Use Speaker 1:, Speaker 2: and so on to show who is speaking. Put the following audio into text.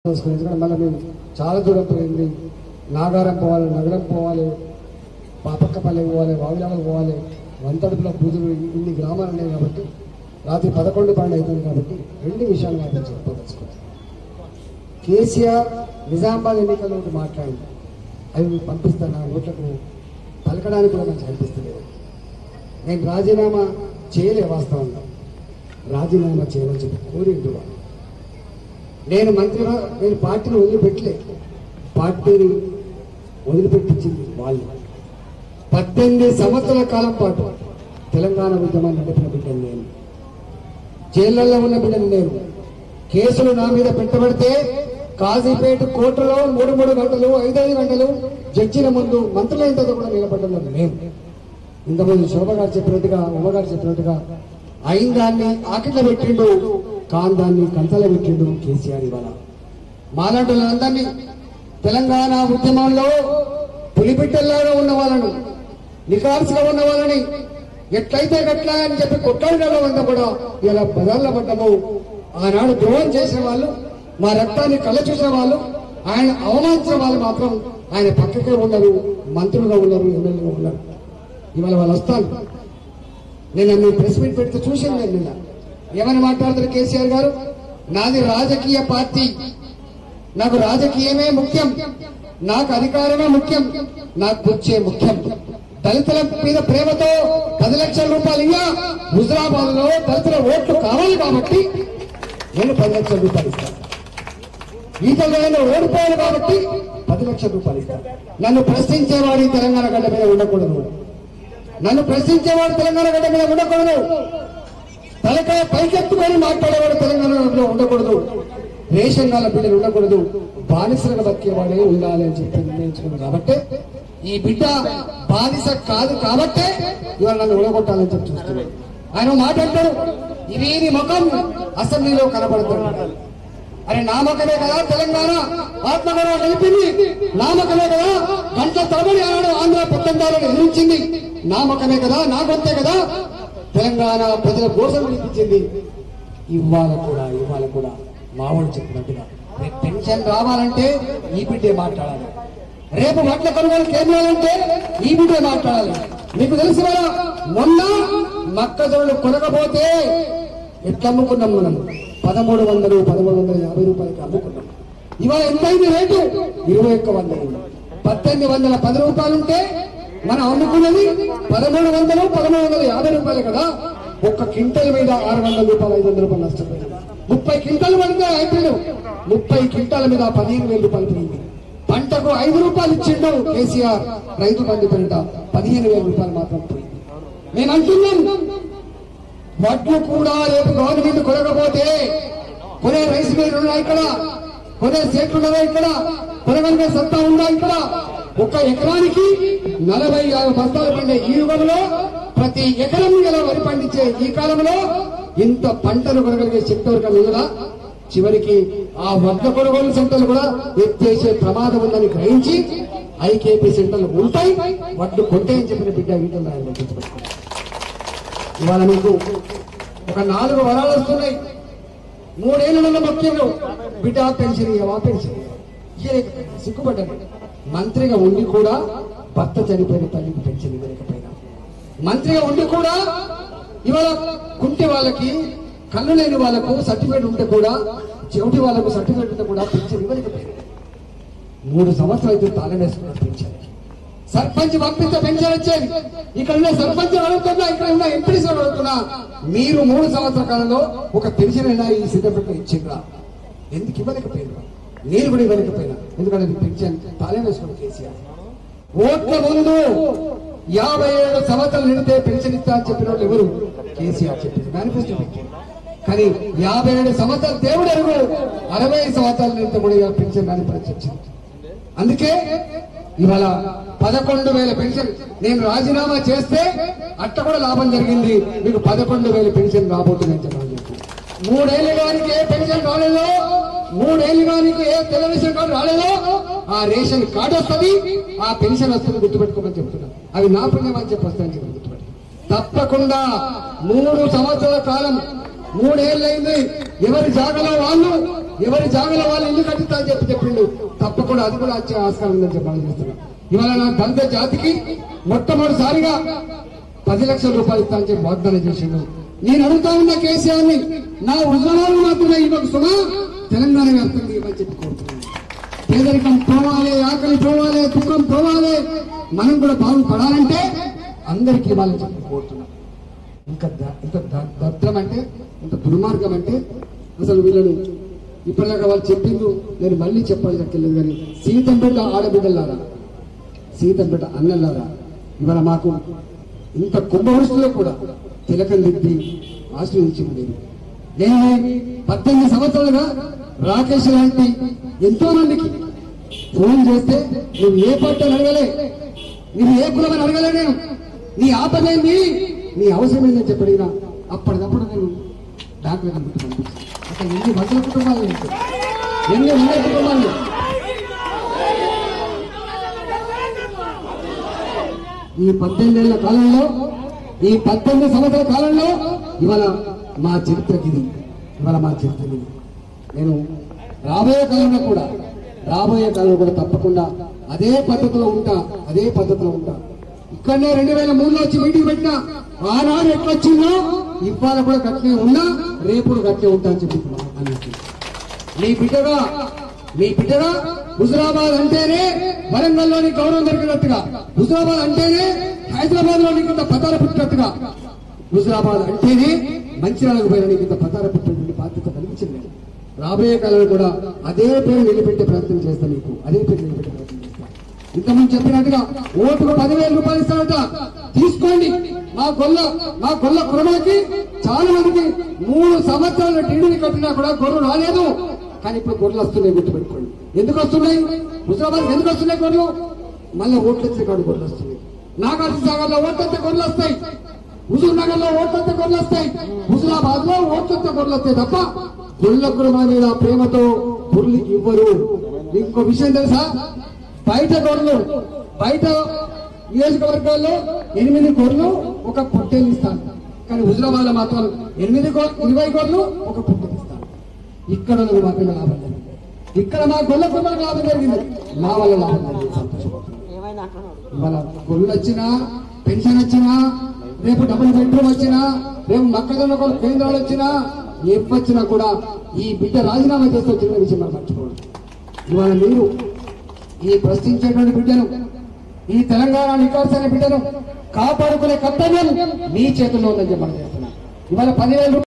Speaker 1: చేసుకుని ఎందుకంటే మళ్ళీ మేము చాలా దూరం పోయింది నాగారం పోవాలి నగరం పోవాలి పాపక్కపల్లి పోవాలి వావిలామలు పోవాలి వంతడుపుల బూదులు ఇన్ని గ్రామాలు ఉన్నాయి కాబట్టి రాత్రి పదకొండు పన్నెండు అవుతుంది కాబట్టి రెండు విషయాలు మాత్రం చెప్పదలుచుకుంటాను కేసీఆర్ నిజామాబాద్ ఎన్నికల్లో ఒకటి మాట్లాడింది అవి మీకు పంపిస్తాను నా ఓట్లకు పలకడానికి కూడా నాకు అనిపిస్తలేదు నేను రాజీనామా చేయలే వాస్తవంగా రాజీనామా చేయమని చెప్పి కోరిండు వాళ్ళు నేను మంత్రిగా నేను పార్టీని వదిలిపెట్టలే పార్టీని వదిలిపెట్టించింది వాళ్ళు పద్దెనిమిది సంవత్సరాల కాలం పాటు తెలంగాణ ఉద్యమాన్ని నడిపిన బిడ్డను నేను జైళ్లలో ఉన్న బిడ్డను నేను కేసులు నా మీద పెట్టబడితే కాజీపేట కోర్టులో మూడు మూడు గంటలు ఐదైదు గంటలు జడ్జిల ముందు మంత్రులైన తర్వాత కూడా నిలబడ్డాను నేను ఇంతకుముందు శోభ గారు చెప్పినట్టుగా ఉమ్మగారు చెప్పినట్టుగా అయిన దాన్ని ఆకిట్లో పెట్టిండు కాన్ దాన్ని కంతలో పెట్టిండు కేసీఆర్ ఇవాళ మాలాంటి వాళ్ళందరినీ తెలంగాణ ఉద్యమంలో పులిపిట్టల్లాగా ఉన్న వాళ్ళను నికాల్సుగా ఉన్న వాళ్ళని ఎట్లయితే గట్లా అని చెప్పి కొట్లాడిన అంతా కూడా ఇలా బదార్ల పడ్డము ఆనాడు ద్రోహం చేసిన వాళ్ళు మా రక్తాన్ని కళ్ళ చూసిన వాళ్ళు ఆయన అవమానించిన వాళ్ళు మాత్రం ఆయన పక్కకే ఉన్నారు మంత్రులుగా ఉన్నారు ఎమ్మెల్యేగా ఉన్నారు ఇవాళ వాళ్ళు వస్తారు నేను మీ ప్రెస్ మీట్ పెడితే చూశాను నేను నిన్న ఏమని మాట్లాడుతారు కేసీఆర్ గారు నాది రాజకీయ పార్టీ నాకు రాజకీయమే ముఖ్యం నాకు అధికారమే ముఖ్యం నాకు కూర్చే ముఖ్యం దళితుల మీద ప్రేమతో పది లక్షల రూపాయలు ఇయ్యా హుజరాబాద్ లో దళితుల ఓట్లు కావాలి కాబట్టి నేను పది లక్షల రూపాయలు ఇస్తాను ఈతలో నేను ఓడిపోయాను కాబట్టి పది లక్షల రూపాయలు ఇస్తాను నన్ను ప్రశ్నించేవాడు ఈ తెలంగాణ గడ్డ మీద ఉండకూడదు నన్ను ప్రశ్నించేవాడు తెలంగాణ గడ్డ మీద ఉండకూడదు తలకాయ పైకెత్తుకొని మాట్లాడేవాడు తెలంగాణలో ఉండకూడదు రేషన్ కాల బిడ్డలు ఉండకూడదు బానిసలుగా బతికేవాడే ఉండాలి అని చెప్పి నిర్ణయించుకున్నాడు కాబట్టి ఈ బిడ్డ బానిస కాదు కాబట్టే ఇవాళ నన్ను ఉడగొట్టాలని చెప్పి చూస్తున్నాడు ఆయన మాట్లాడతాడు ఇది నీ ముఖం అసెంబ్లీలో కనబడుతుంది అరే నామకమే కదా తెలంగాణ ఆత్మగౌరవం నిలిపింది నామకమే కదా గంటల తరబడి ఆనాడు ఆంధ్ర పెత్తందారులు ఎదిరించింది నామకమే కదా నాకొంతే కదా తెలంగాణ ప్రజల కోసం వినిపించింది ఇవాళ కూడా ఇవాళ కూడా మామూలు చెప్పినట్టుగా రేపు పెన్షన్ రావాలంటే ఈ బిడ్డే మాట్లాడాలి రేపు వడ్ల కొనుగోలు కేంద్రాలంటే ఈ బిడ్డే మాట్లాడాలి మీకు తెలుసు కదా మొన్న మక్కజొన్నలు కొనకపోతే ఎట్లా అమ్ముకున్నాం మనం పదమూడు వందలు పదమూడు వందల యాభై రూపాయలకి అమ్ముకున్నాం ఇవాళ ఎంతైంది రేటు ఇరవై ఒక్క వంద అయింది పద్దెనిమిది వందల పది రూపాయలు ఉంటే మనం అమ్ముకున్నది పదమూడు వందలు పదమూడు వందల యాభై రూపాయలు కదా ఒక్క క్వింటల్ మీద ఆరు వందల రూపాయలు ఐదు వందల రూపాయలు నష్టపోయింది ముప్పై క్వింటాలు పడితే అయిపోయాడు ముప్పై క్వింటాల మీద పదిహేను వేల రూపాయలు పోయింది పంటకు ఐదు రూపాయలు ఇచ్చిండు కేసీఆర్ రైతు బంధు పెంట పదిహేను వేల రూపాయలు మాత్రం పోయింది నేను అంటున్నాం వడ్లు కూడా రేపు గవర్నమెంట్ కొనకపోతే కొనే రైస్ మిల్లు ఉన్నాయి ఇక్కడ కొనే సెట్లు ఉన్నారా ఇక్కడ కొనగలిగే సత్తా ఉందా ఇక్కడ ఒక ఎకరానికి నలభై ఆరు బస్తాలు పండే ఈ యుగంలో ప్రతి ఎకరం ఎలా వరి పండించే ఈ కాలంలో ఇంత పంటలు కొనగలిగే శక్తి వరకు ఉన్నదా చివరికి ఆ వడ్ల కొనుగోలు సెంటర్లు కూడా ఎత్తేసే ప్రమాదం ఉందని గ్రహించి ఐకేపీ సెంటర్లు ఉంటాయి వడ్లు కొంటాయని చెప్పిన బిడ్డ వీటిలో ఆయన గుర్తుపెట్టుకోండి ఇవాళ మీకు ఒక నాలుగు వరాలు వస్తున్నాయి మూడేళ్ల ముఖ్యంలో బిడ్డ పెన్షన్ ఇవ్వవా పెన్షన్ ఇవ్వలేకపోయినా సిగ్గుపడ్డాను మంత్రిగా ఉండి కూడా భర్త చనిపోయిన తల్లికి పెన్షన్ ఇవ్వలేకపోయినా మంత్రిగా ఉండి కూడా ఇవాళ కుంటి వాళ్ళకి కళ్ళు లేని వాళ్ళకు సర్టిఫికేట్ ఉంటే కూడా చెవిటి వాళ్ళకు సర్టిఫికేట్ ఉంటే కూడా పెన్షన్ ఇవ్వలేకపోయినా మూడు సంవత్సరాలు అయితే తాళం వేసుకున్నారు పెన్షన్ సర్పంచ్ పంపిస్తే పెన్షన్ వచ్చేది ఇక్కడ ఉన్న సర్పంచ్ అడుగుతున్నా ఇక్కడ ఉన్న ఎంపీస్ అడుగుతున్నా మీరు మూడు సంవత్సరాల కాలంలో ఒక పెన్షన్ అయినా ఈ సిద్ధపెట్ట ఇచ్చిండ్రా ఎందుకు ఇవ్వలేకపోయినా నేను కూడా ఇవ్వలేకపోయినా ఎందుకంటే అది పెన్షన్ తాళం వేసుకుని కేసీఆర్ ఓట్ల ముందు యాభై ఏడు సంవత్సరాలు నిండితే పెన్షన్ ఇస్తా అని చెప్పిన వాళ్ళు ఎవరు కేసీఆర్ చెప్పింది మేనిఫెస్టో పెట్టింది కానీ యాభై ఏడు సంవత్సరాలు దేవుడు ఎరుగు అరవై సంవత్సరాలు నిండితే కూడా ఇవాళ పెన్షన్ రాని పరిస్థితి వచ్చింది అందుకే ఇవాళ పదకొండు వేల పెన్షన్ నేను రాజీనామా చేస్తే అట్ట కూడా లాభం జరిగింది మీకు పదకొండు వేల పెన్షన్ రాబోతుందని చెప్పాలి మూడేళ్ళు గానికి ఏ పెన్షన్ రాలేదో మూడేళ్ళు గానికి ఏ టెలివిజన్ కార్డు రాలేదో ఆ రేషన్ కార్డు వస్తుంది ఆ పెన్షన్ వస్తుంది గుర్తుపెట్టుకోమని చెప్తున్నా అవి నా పుణ్యం అని చెప్పి వస్తాయని చెప్పి గుర్తుపెట్టు తప్పకుండా మూడు సంవత్సరాల కాలం మూడేళ్ళైంది ఎవరి జాగలో వాళ్ళు ఎవరి జాగలో వాళ్ళు ఇల్లు కట్టిస్తా అని చెప్పి చెప్పిండు తప్పకుండా అది కూడా వచ్చే ఆస్కారం ఉందని చెప్పాలని చేస్తున్నా ఇవాళ నా దంత జాతికి మొట్టమొదటిసారిగా పది లక్షల రూపాయలు ఇస్తా అని చెప్పి వాగ్దానం చేసిండు నేను అడుగుతా ఉన్న కేసీఆర్ ని నా ఉద్యమాలు మాత్రమే ఇవ్వకు సుమా తెలంగాణ వ్యాప్తంగా ఇవ్వని చెప్పి కోరుతున్నాను పేదరికం పోవాలి ఆకలి పోవాలి దుఃఖం పోవాలి మనం కూడా బాగుపడాలంటే అందరికీ ఇవ్వాలని చెప్పి కోరుతున్నాం ఇంకా ద- ఇంత ద- దరిద్రం అంటే ఇంత దుర్మార్గం అంటే అసలు వీళ్ళను ఇప్పటిదాకా వాళ్ళు చెప్పిండు నేను మళ్ళీ చెప్పాలి దక్కర్లేదు కానీ సీతం బిడ్డ ఆడబిడ్డలారా సీతం బిడ్డ అన్నలారా ఇవాళ మాకు ఇంత కుంభవృష్టిలో కూడా తిలకం దిద్ది ఆశ్రయించింది లేదు నేను పద్దెనిమిది సంవత్సరాలుగా రాకేష్ లాంటి ఎంతో మందికి ఫోన్ చేస్తే నువ్వు ఏ పార్టీ అని అడగలే నువ్వు ఏ కులం అని అడగలే నేను నీ ఆపదేంది నీ అవసరం ఏందని చెప్పి అడిగినా అప్పటికప్పుడు నేను బ్యాంకులో పంపిస్తాను అక్కడ ఎన్ని వందల కుటుంబాలు ఉంటాయి. ఎన్ని వందల కుటుంబాలు ఈ పద్దెనిమిదేళ్ల కాలంలో ఈ పద్దెనిమిది సంవత్సరాల కాలంలో ఇవాళ మా చరిత్రకి ఇది ఇవాళ మా చరిత్ర ఇది నేను రాబోయే కాలంలో కూడా రాబోయే కాలంలో కూడా తప్పకుండా అదే పద్ధతిలో ఉంటా అదే పద్ధతిలో ఉంటా ఇక్కడనే రెండు వేల మూడులో వచ్చి మీటింగ్ పెట్టినా ఆనాడు ఎట్లొచ్చిందో ఇవాళ కూడా గట్లే ఉన్నా రేపు కూడా గట్లే ఉంటా అని చెప్పి అన్నట్టు మీ బిడ్డగా మీ బిడ్డగా హుజురాబాద్ అంటేనే వరంగల్లోని గౌరవం దొరికినట్టుగా హుజురాబాద్ అంటేనే హైదరాబాద్ లో నీకు పతార పుట్టినట్టుగా హుజురాబాద్ అంటేనే మంచిర్యాలకు పోయిన నీకు ఇంత పతార పుట్టినటువంటి బాధ్యత కనిపించింది లేదు. రాబోయే కాలంలో కూడా అదే పేరు నిలబెట్టే ప్రయత్నం చేస్తాను నీకు అదే పేరు నిలబెట్టే ప్రయత్నం చేస్తాను ఇంతకుముందు చెప్పినట్టుగా ఓటుకు పదివేల రూపాయలు ఇస్తారట తీసుకోండి మా గొల్ల మా గొల్ల కుటుంబానికి చాలా మందికి మూడు సంవత్సరాల టీడీని కట్టినా కూడా గొర్రెలు రాలేదు కానీ ఇప్పుడు గొర్రెలు వస్తున్నాయి గుర్తుపెట్టుకోండి ఎందుకు వస్తున్నాయి హుజరాబాద్ ఎందుకు వస్తున్నాయి గొర్రెలు మళ్ళీ ఓట్లు వచ్చే కాడు గొర్రెలు వస్తున్నాయి నాగార్జున సాగర్ లో ఓట్లు వస్తే గొర్రెలు వస్తాయి హుజూర్ నగర్ లో ఓట్లు వస్తే గొర్రెలు వస్తాయి హుజురాబాద్ లో ఓట్లు వస్తే గొర్రెలు వస్తాయి తప్ప గొల్ల కుటుంబం మీద ప్రేమతో గొర్రెలకి ఇవ్వరు మీకు ఇంకో విషయం తెలుసా బయట గొర్రెలు బయట నియోజకవర్గాల్లో ఎనిమిది గొర్రెలు ఒక పొట్టేలు ఇస్తాను కానీ హుజరాబాద్ లో మాత్రం ఎనిమిది గొ- ఇరవై గొర్రెలు ఒక పొట్టేలు ఇస్తాను ఇక్కడ ఉన్నది మాత్రమే లాభం జరిగింది ఇక్కడ మా గొల్ల కుటుంబాలకు లాభం జరిగింది మా వల్ల లాభం జరిగింది సంతోషపడుతుంది ఇవాళ గొర్రెలు వచ్చినా పెన్షన్ వచ్చినా రేపు డబుల్ బెడ్రూమ్ వచ్చినా రేపు మొక్కజొన్న కొల కేంద్రాలు వచ్చినా ఎప్పొచ్చినా కూడా ఈ బిడ్డ రాజీనామా చేస్తే వచ్చిన విషయం మనం మర్చిపోవడం ఇవాళ మీరు ఈ ప్రశ్నించేటువంటి బిడ్డను ఈ తెలంగాణ నికార్సైన బిడ్డను కాపాడుకునే కర్తవ్యం మీ చేతుల్లో ఉందని చెప్పి మనం చేస్తున్నాం ఇవాళ పదివేల రూపాయలు